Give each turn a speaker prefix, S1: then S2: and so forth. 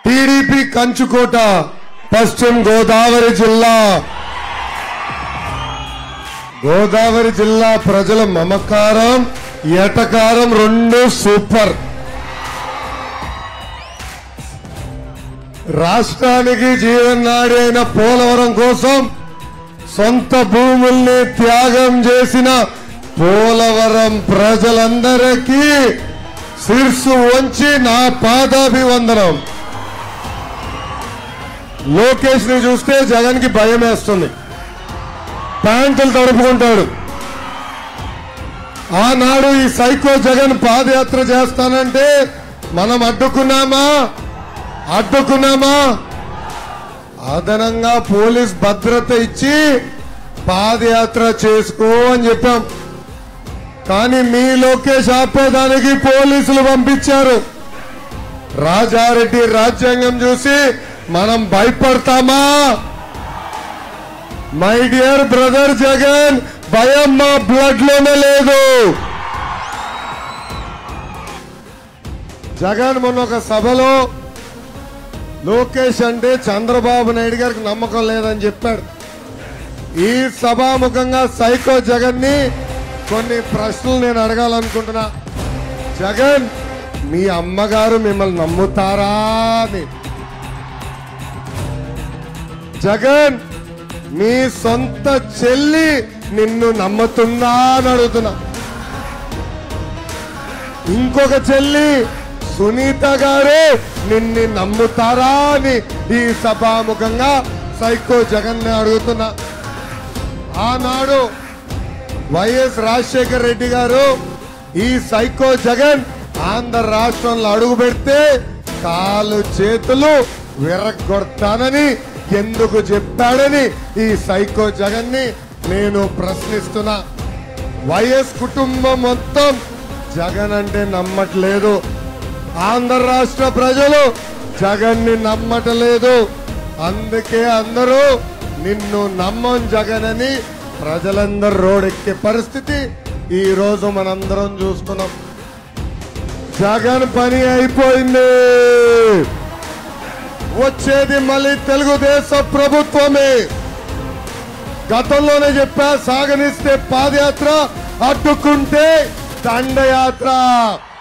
S1: TDP కంచుకోట పశ్చిమ గోదావరి జిల్లా గోదావరి జిల్లా ప్రజల మమకారం ఎటకారం రెండు సూపర్ రాష్ట్రానికి జీవనాడి అయిన పోలవరం కోసం సొంత భూముల్ని త్యాగం చేసిన పోలవరం ప్రజలందరికీ శిర్సు వంచి నా పాదాభివందనం లోకేష్ ని చూస్తే జగన్ కి భయం వేస్తుంది ప్యాంటులు తడుపుకుంటాడు ఆనాడు ఈ సైకో జగన్ పాదయాత్ర చేస్తానంటే మనం అడ్డుకున్నామా అడ్డుకున్నామా అదనంగా పోలీస్ భద్రత ఇచ్చి పాదయాత్ర చేసుకో అని చెప్పాం కానీ మీ లోకేష్ ఆపేదానికి పోలీసులు పంపించారు రాజారెడ్డి రాజ్యాంగం చూసి మనం భయపడతామా మై డియర్ బ్రదర్ జగన్ భయం మా బ్లడ్ లోనే లేదు జగన్ మొన్న ఒక సభలో లోకేష్ అంటే చంద్రబాబు నాయుడు గారికి నమ్మకం లేదని చెప్పాడు ఈ సభాముఖంగా సైకో జగన్ ని కొన్ని ప్రశ్నలు నేను అడగాలనుకుంటున్నా జగన్ మీ అమ్మగారు మిమ్మల్ని నమ్ముతారా అని జగన్ మీ సొంత చెల్లి నిన్ను నమ్ముతుందా అని అడుగుతున్నా ఇంకొక చెల్లి సునీత గారు నిన్ను నమ్ముతారా అని ఈ సభాముఖంగా సైకో జగన్ ని అడుగుతున్నా ఆనాడు వైఎస్ రాజశేఖర రెడ్డి గారు ఈ సైకో జగన్ ఆంధ్ర రాష్ట్రంలో అడుగు పెడితే కాలు చేతులు విరగొడతానని ఎందుకు చెప్పాడని ఈ సైకో జగన్ ని నేను ప్రశ్నిస్తున్నా వైఎస్ కుటుంబం మొత్తం జగన్ అంటే నమ్మట్లేదు ఆంధ్ర రాష్ట్ర ప్రజలు జగన్ ని నమ్మటలేదు అందుకే అందరూ నిన్ను నమ్మం జగన్ అని ప్రజలందరూ రోడెక్కే పరిస్థితి ఈ రోజు మనందరం చూస్తున్నాం జగన్ పని అయిపోయింది వచ్చేది మళ్ళీ తెలుగుదేశం ప్రభుత్వమే గతంలోనే చెప్పా సాగనిస్తే పాదయాత్ర అడ్డుకుంటే దండయాత్ర